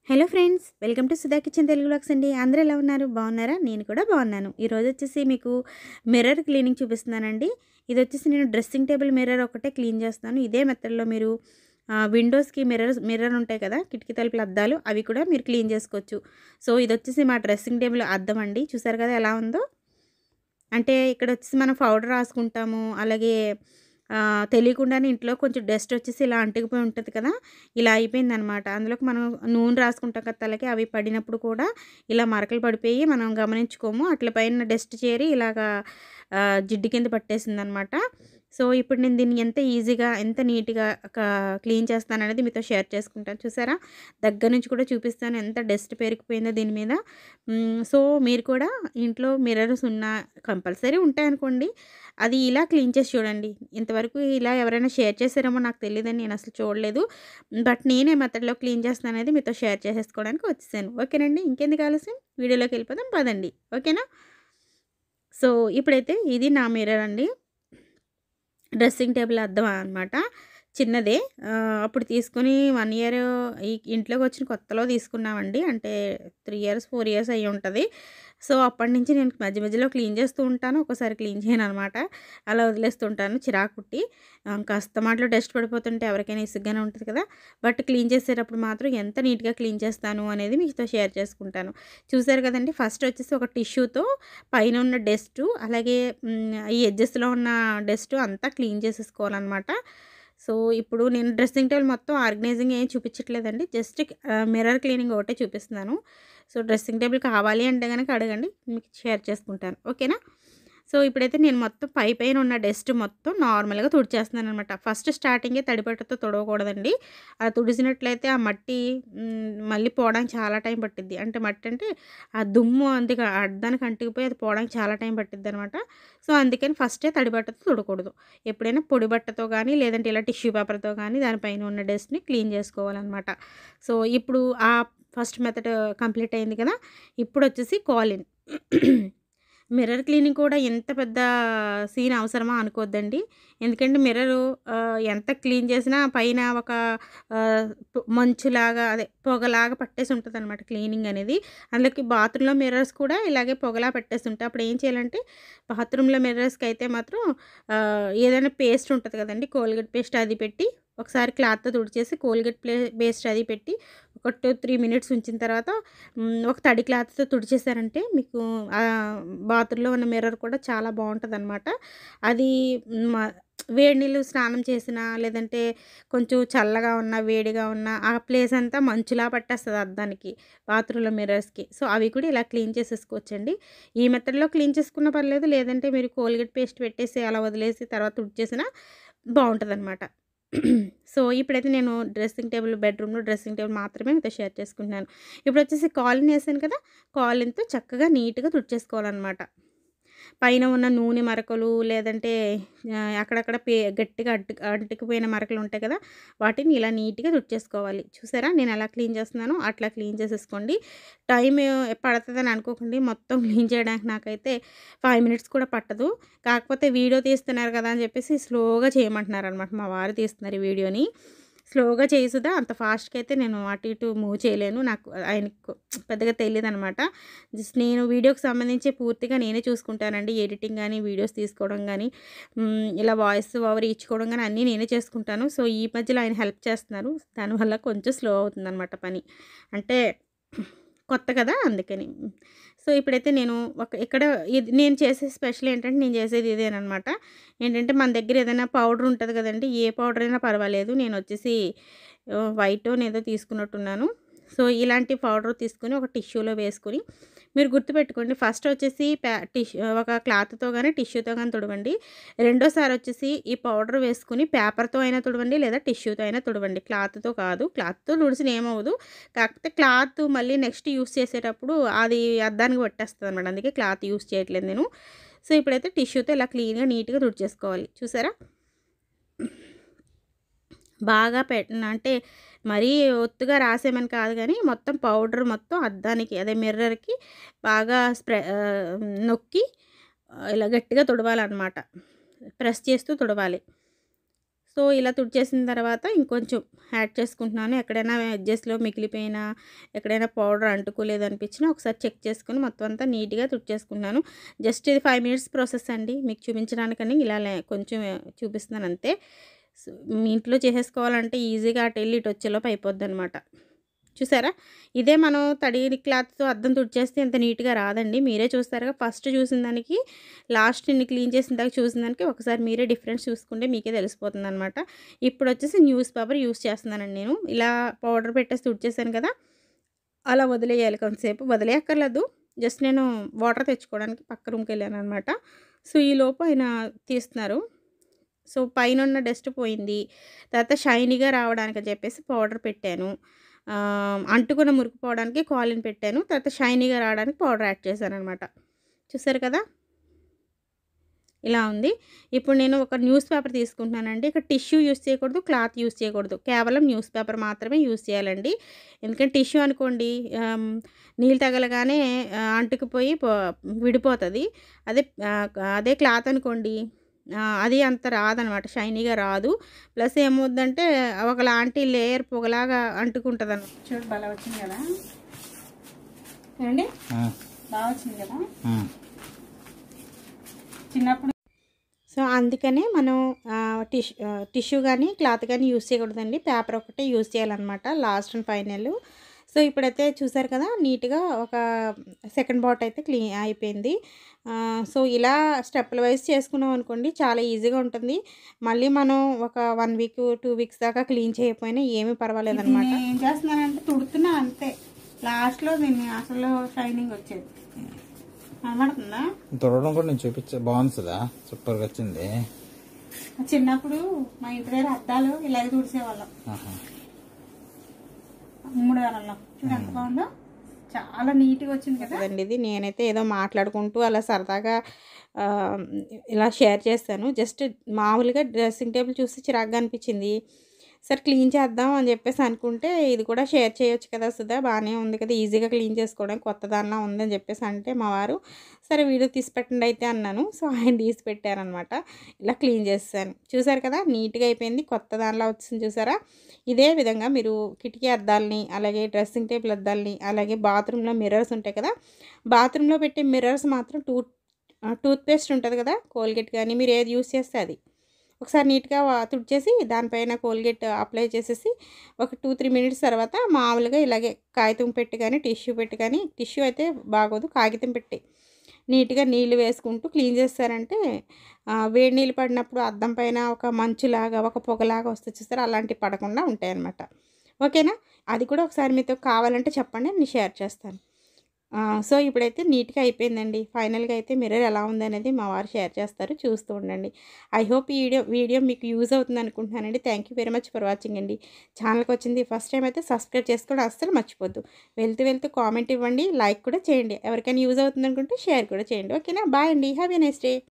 Hello friends welcome to Sudha kitchen Telugu blogs అండి అందరూ ఎలా ఉన్నారు బాగున్నారా నేను కూడా బాగున్నాను ఈరోజు వచ్చేసి మీకు మిర్రర్ క్లీనింగ్ చూపిస్తున్నానండి ఇది వచ్చేసి నేను డ్రెస్సింగ్ టేబుల్ మిర్రర్ ఒకటే క్లీన్ చేస్తాను ఇదే మెథడ్లో మీరు ఆ, విండోస్కి మిర్రర్ మిర్రర్ ఉంటాయి కదా కిటికీ తలుపుల అద్దాలు అవి కూడా మీరు క్లీన్ చేసుకోవచ్చు సో ఇది వచ్చేసి మా డ్రెస్సింగ్ టేబుల్ అద్దం అండి చూసారు కదా ఎలా ఉందో అంటే ఇక్కడ వచ్చేసి మనం పౌడర్ రాసుకుంటాము అలాగే ఆ, తెలియకుండానే ఇంట్లో కొంచెం డస్ట్ వచ్చేసి ఇలా అంటుకుపోయి ఉంటుంది కదా ఇలా అయిపోయింది అనమాట అందులోకి మనం నూనె రాసుకుంటాం కదా తలకి అవి పడినప్పుడు కూడా ఇలా మరకలు పడిపోయి మనం గమనించుకోము అట్ల పైన డస్ట్ చేరి ఇలాగా ఆ, జిడ్డు కింద పట్టేసింది అనమాట సో ఇప్పుడు నేను దీన్ని ఎంత ఈజీగా ఎంత నీట్గా క్లీన్ చేస్తాను అనేది మీతో షేర్ చేసుకుంటాను చూసారా దగ్గర నుంచి కూడా చూపిస్తాను ఎంత డస్ట్ పెరిగిపోయిందో దీని మీద మ్, సో మీరు కూడా ఇంట్లో మిర్రర్స్ ఉన్న కంపల్సరీ ఉంటాయి అనుకోండి అది ఇలా క్లీన్ చేసి చూడండి ఇంతవరకు ఇలా ఎవరైనా షేర్ చేశారేమో నాకు తెలియదని నేను అసలు చూడలేదు బట్ నేనే మెథడ్లో క్లీన్ చేస్తాను అనేది మీతో షేర్ చేసేసుకోవడానికి వచ్చేసాను ఓకేనండి ఇంకెందుకు ఆలస్యం వీడియోలోకి వెళ్ళిపోదాం పదండి ఓకేనా సో ఇప్పుడైతే ఇది నా మిర్రర్ అండి డ్రెస్సింగ్ టేబుల్ అద్దం అనమాట చిన్నదే ఆ, అప్పుడు తీసుకుని వన్ ఇయర్ ఈ ఇంట్లోకి వచ్చిన కొత్తలో తీసుకున్నామండి అంటే త్రీ ఇయర్స్ ఫోర్ ఇయర్స్ అయ్యి ఉంటుంది సో అప్పటి నుంచి నేను మధ్య మధ్యలో క్లీన్ చేస్తూ ఉంటాను ఒకసారి క్లీన్ చేయను అనమాట అలా వదిలేస్తుంటాను చిరాకు పుట్టి ఆ, కాస్త మాటలో డస్ట్ పడిపోతుంటే ఎవరికైనా ఇసుగ్గానే ఉంటుంది కదా బట్ క్లీన్ చేసేటప్పుడు మాత్రం ఎంత నీట్గా క్లీన్ చేస్తాను అనేది మీతో షేర్ చేసుకుంటాను చూసారు కదండి ఫస్ట్ వచ్చేసి ఒక టిష్యూతో పైన ఉన్న డస్ట్ అలాగే మ్, ఈ ఎడ్జెస్లో ఉన్న డస్ట్ అంతా క్లీన్ చేసేసుకోవాలన్నమాట సో ఇప్పుడు నేను డ్రెస్సింగ్ టేబుల్ మొత్తం ఆర్గనైజింగ్ ఏం చూపించట్లేదండి జస్ట్ మిర్రర్ క్లీనింగ్ ఒకటే చూపిస్తున్నాను సో డ్రెస్సింగ్ టేబుల్ కావాలి అంటే కనుక అడగండి మీకు షేర్ చేసుకుంటాను ఓకేనా సో ఇప్పుడైతే నేను మొత్తం పై పైన ఉన్న డస్ట్ మొత్తం నార్మల్గా తుడిచేస్తున్నాను అనమాట ఫస్ట్ స్టార్టింగే తడిపట్టతో తుడవకూడదండి అలా తుడిసినట్లయితే ఆ మట్టి మ్, మళ్ళీ పోవడానికి చాలా టైం పట్టిద్ది అంటే మట్టి అంటే ఆ దుమ్ము అందుకు అడ్డానికి అంటుకుపోయి అది పోవడానికి చాలా టైం పట్టిద్ది అనమాట సో అందుకని ఫస్టే తడి బట్టతో తుడకూడదు ఎప్పుడైనా పొడి బట్టతో కానీ లేదంటే ఇలా టిష్యూ పేపర్తో కానీ దానిపైన ఉన్న డస్ట్ని క్లీన్ చేసుకోవాలన్నమాట సో ఇప్పుడు ఆ ఫస్ట్ మెథడ్ కంప్లీట్ అయింది కదా ఇప్పుడు వచ్చేసి కాలిన్ మిర్రర్ క్లీనింగ్ కూడా ఎంత పెద్ద సీన్ అవసరమా అనుకోవద్దండి ఎందుకంటే మిర్రరు ఎంత క్లీన్ చేసినా పైన ఒక ఆ, పొ- మంచులాగా అదే పొగలాగా పట్టేసి ఉంటుంది అనమాట క్లీనింగ్ అనేది అందులోకి బాత్రూంలో మిర్రర్స్ కూడా ఇలాగే పొగలా పెట్టేసి ఉంటాయి అప్పుడు ఏం చేయాలంటే బాత్రూంలో మిర్రర్స్కి అయితే మాత్రం ఆ, ఏదైనా పేస్ట్ ఉంటుంది కదండి కోల్గేట్ పేస్ట్ అది పెట్టి ఒకసారి క్లాత్తో తుడిచేసి కోల్గేట్ ప్లే పేస్ట్ అది పెట్టి ఒక టూ త్రీ మినిట్స్ ఉంచిన తర్వాత మ్, ఒక తడి క్లాత్తో తుడిచేసారంటే మీకు ఆ బాత్రూంలో ఉన్న మిర్రర్ కూడా చాలా బాగుంటుంది అనమాట అది మ- వేడి నీళ్ళు స్నానం చేసినా లేదంటే కొంచెం చల్లగా ఉన్న వేడిగా ఉన్న ఆ ప్లేస్ అంతా మంచులా పట్టేస్తుంది అద్దానికి బాత్రూంలో మిర్రర్స్కి సో అవి కూడా ఇలా క్లీన్ చేసేసుకోవచ్చండి ఈ మెథడ్లో క్లీన్ చేసుకున్న పర్లేదు లేదంటే మీరు కోల్గేట్ పేస్ట్ పెట్టేసి అలా వదిలేసి తర్వాత తుడిచేసినా బాగుంటుంది అనమాట సో ఇప్పుడైతే నేను డ్రెస్సింగ్ టేబుల్ బెడ్రూమ్లో డ్రెస్సింగ్ టేబుల్ మాత్రమే మీతో షేర్ చేసుకుంటున్నాను ఇప్పుడు వచ్చేసి కాలిన్ వేసాను కదా కాలిన్తో చక్కగా నీట్గా తుడిచేసుకోవాలన్నమాట పైన ఉన్న నూనె మరకలు లేదంటే ఆ, అక్కడక్కడ పే గట్టిగా అడ్డు అంటుకుపోయిన మరకలు ఉంటాయి కదా వాటిని ఇలా నీట్గా తుడిచేసుకోవాలి చూసారా నేను ఎలా క్లీన్ చేస్తున్నానో అట్లా క్లీన్ చేసేసుకోండి టైం పడుతుందని అనుకోకండి మొత్తం క్లీన్ చేయడానికి నాకైతే ఫైవ్ మినిట్స్ కూడా పట్టదు కాకపోతే వీడియో తీస్తున్నారు కదా అని చెప్పేసి స్లోగా చేయమంటున్నారు అనమాట మా వారు తీస్తున్నారు ఈ వీడియోని స్లోగా చేసుదా అంత ఫాస్ట్గా అయితే నేను అటు ఇటు మూవ్ చేయలేను నాకు ఆయనకు పెద్దగా తెలియదు అనమాట జస్ట్ నేను వీడియోకి సంబంధించి పూర్తిగా నేనే చూసుకుంటానండి ఎడిటింగ్ కానీ వీడియోస్ తీసుకోవడం కానీ మ్, ఇలా వాయిస్ ఓవర్ ఇచ్చుకోవడం కానీ అన్నీ నేనే చేసుకుంటాను సో ఈ మధ్యలో ఆయన హెల్ప్ చేస్తున్నారు దానివల్ల కొంచెం స్లో అవుతుందన్నమాట పని అంటే కొత్త కదా అందుకని సో ఇప్పుడైతే నేను ఒక ఇక్కడ ఇది నేను చేసే స్పెషల్ ఏంటంటే నేను చేసేది ఇదేనమాట ఏంటంటే మన దగ్గర ఏదైనా పౌడర్ ఉంటుంది కదండి ఏ పౌడర్ అయినా పర్వాలేదు నేను వచ్చేసి వైట్ ఏదో తీసుకున్నట్టున్నాను సో ఇలాంటి పౌడర్ తీసుకుని ఒక టిష్యూలో వేసుకుని మీరు గుర్తుపెట్టుకోండి ఫస్ట్ వచ్చేసి ప్యా టిష్యూ ఒక క్లాత్తో కానీ టిష్యూతో కానీ తుడవండి రెండోసారి వచ్చేసి ఈ పౌడర్ వేసుకుని పేపర్తో అయినా తుడవండి లేదా టిష్యూతో అయినా తుడవండి క్లాత్తో కాదు క్లాత్తో తుడిసిన ఏమవుదు కాకపోతే క్లాత్ మళ్ళీ నెక్స్ట్ యూస్ చేసేటప్పుడు అది అద్దానికి పట్టేస్తుంది అనమాట అందుకే క్లాత్ యూస్ చేయట్లేదు నేను సో ఇప్పుడైతే టిష్యూతో ఇలా క్లీన్గా నీట్గా తుడిచేసుకోవాలి చూసారా బాగా పెట్టిన అంటే మరీ ఒత్తుగా రాసేమని కాదు కానీ మొత్తం పౌడర్ మొత్తం అద్దానికి అదే మిర్రర్కి బాగా స్ప్రె ఆ, నొక్కి ఆ, ఇలా గట్టిగా తుడవాలన్నమాట ప్రెస్ చేస్తూ తుడవాలి సో ఇలా తుడిచేసిన తర్వాత ఇంకొంచెం యాడ్ చేసుకుంటున్నాను ఎక్కడైనా ఎడ్జెస్లో మిగిలిపోయినా ఎక్కడైనా పౌడర్ అంటుకోలేదు అనిపించినా ఒకసారి చెక్ చేసుకుని మొత్తం అంతా నీట్గా తుడిచేసుకున్నాను జస్ట్ ఇది ఫైవ్ మినిట్స్ ప్రాసెస్ అండి మీకు చూపించడానికని ఇలా లే- కొంచెం చూపిస్తున్నాను అంతే సో మీ ఇంట్లో చేసేసుకోవాలంటే ఈజీగా అటు వెళ్ళి ఇటు వచ్చేలోపు అయిపోద్ది అనమాట చూసారా ఇదే మనం తడి క్లాత్తో అద్దం తుడిచేస్తే ఇంత నీట్గా రాదండి మీరే చూస్తారుగా ఫస్ట్ చూసిన దానికి లాస్ట్ ఇన్ని క్లీన్ చేసిన దాకా చూసిన దానికి ఒకసారి మీరే డిఫరెన్స్ చూసుకుంటే మీకే తెలిసిపోతుంది అనమాట ఇప్పుడు వచ్చేసి న్యూస్ పేపర్ యూస్ చేస్తున్నానండి నేను ఇలా పౌడర్ పెట్టేసి తుడిచేసాను కదా అలా వదిలేయాలి కొంతసేపు వదిలేయక్కర్లేదు జస్ట్ నేను వాటర్ తెచ్చుకోవడానికి పక్క రూమ్కి వెళ్ళాను అనమాట సో ఈ లోపు ఆయన తీస్తున్నారు సో పైన ఉన్న డస్ట్ పోయింది తర్వాత షైనీగా రావడానికి అని చెప్పేసి పౌడర్ పెట్టాను ఆ, అంటుకున్న మురికి పోవడానికి కాలిన్ పెట్టాను తర్వాత షైనీగా రావడానికి పౌడర్ యాడ్ చేశాను అనమాట చూసారు కదా ఇలా ఉంది ఇప్పుడు నేను ఒక న్యూస్ పేపర్ తీసుకుంటున్నానండి ఇక్కడ టిష్యూ యూస్ చేయకూడదు క్లాత్ యూస్ చేయకూడదు కేవలం న్యూస్ పేపర్ మాత్రమే యూస్ చేయాలండి ఎందుకంటే టిష్యూ అనుకోండి ఆమ్, నీళ్ళు తగలగానే ఆ, అంటుకుపోయి పో- విడిపోతుంది అదే ఆ, అదే క్లాత్ అనుకోండి ఆ, అది అంత రాదనమాట షైనీగా రాదు ప్లస్ ఏమవుద్దంటే ఒకలాంటి లేయర్ పొగలాగా అంటుకుంటుంది అనమాట చూడు బాగా వచ్చింది కదా ఏమండి బాగా వచ్చింది కదా చిన్నప్పుడు సో అందుకనే మనం టిష్యూ టిష్యూ కానీ క్లాత్ కానీ యూస్ చేయకూడదండి పేపర్ ఒకటే యూస్ చేయాలన్నమాట లాస్ట్ అండ్ ఫైనల్ సో ఇప్పుడైతే చూసారు కదా నీట్గా ఒక సెకండ్ బాట్ అయితే క్లీన్ అయిపోయింది ఆ, సో ఇలా స్టెప్ల వైజ్ చేసుకున్నాం అనుకోండి చాలా ఈజీగా ఉంటుంది మళ్ళీ మనం ఒక వన్ వీక్ టూ వీక్స్ దాకా క్లీన్ చేయకపోయినా ఏమీ పర్వాలేదు అనమాట ఏం చేస్తున్నానంటే తుడుతున్నా అంతే లాస్ట్లో దీన్ని అసలు షైనింగ్ వచ్చేది కనబడుతుందా తుడవడం కూడా నేను చూపించా బాగుంది కదా సూపర్గా వచ్చింది చిన్నప్పుడు మా ఇంటి దగ్గర అద్దాలు ఇలాగే తుడిసేవాళ్ళం ఆహా. మూడు వారాల్లో చూడు ఎంత బాగుందో చాలా నీట్గా వచ్చింది కదా అండి ఇది నేనైతే ఏదో మాట్లాడుకుంటూ అలా సరదాగా ఆ, ఇలా షేర్ చేస్తాను జస్ట్ మామూలుగా డ్రెస్సింగ్ టేబుల్ చూసి చిరాగ్గా అనిపించింది సరే క్లీన్ చేద్దాం అని చెప్పేసి అనుకుంటే ఇది కూడా షేర్ చేయొచ్చు కదా సుధా బాగానే ఉంది కదా ఈజీగా క్లీన్ చేసుకోవడానికి కొత్త దానిలా ఉందని చెప్పేసి అంటే మా వారు సరే వీడియో తీసి పెట్టండి అయితే అన్నాను సో ఆయన తీసి పెట్టారనమాట ఇలా క్లీన్ చేస్తాను చూసారు కదా నీట్గా అయిపోయింది కొత్త దానిలా వచ్చింది చూసారా ఇదే విధంగా మీరు కిటికీ అద్దాలని అలాగే డ్రెస్సింగ్ టేబుల్ అద్దాలని అలాగే బాత్రూంలో మిర్రర్స్ ఉంటాయి కదా బాత్రూంలో పెట్టే మిర్రర్స్ మాత్రం టూత్ టూత్ పేస్ట్ ఉంటుంది కదా కోల్గేట్ కానీ మీరు ఏది యూస్ చేస్తే అది ఒకసారి నీట్గా వా- తుడిచేసి దానిపైన కోల్గేట్ అప్లై చేసేసి ఒక టూ త్రీ మినిట్స్ తర్వాత మామూలుగా ఇలాగే కాగితం పెట్టి కానీ టిష్యూ పెట్టి కానీ టిష్యూ అయితే బాగోదు కాగితం పెట్టి నీట్గా నీళ్ళు వేసుకుంటూ క్లీన్ చేస్తారంటే ఆ, వేడి నీళ్ళు పడినప్పుడు అద్దం పైన ఒక మంచులాగా ఒక పొగలాగా వస్తే చూస్తారు అలాంటివి పడకుండా ఉంటాయి అన్నమాట ఓకేనా అది కూడా ఒకసారి మీతో కావాలంటే చెప్పండి నేను షేర్ చేస్తాను ఆ, సో ఇప్పుడైతే నీట్గా అయిపోయిందండి ఫైనల్గా అయితే మిర్రర్ ఎలా ఉంది అనేది మా వారు షేర్ చేస్తారు చూస్తూ ఉండండి ఐ హోప్ ఈ వీడియో వీడియో మీకు యూజ్ అవుతుంది అనుకుంటున్నానండి thank you very much for watching అండి ఛానల్కి వచ్చింది ఫస్ట్ టైం అయితే సబ్స్క్రైబ్ చేసుకోవడం అస్సలు మర్చిపోద్దు వెళ్తూ వెళ్తూ కామెంట్ ఇవ్వండి లైక్ కూడా చేయండి ఎవరికైనా యూజ్ అవుతుంది అనుకుంటే షేర్ కూడా చేయండి ఓకేనా బాయ్ అండి హ్యావ్ ఎ నైస్ డే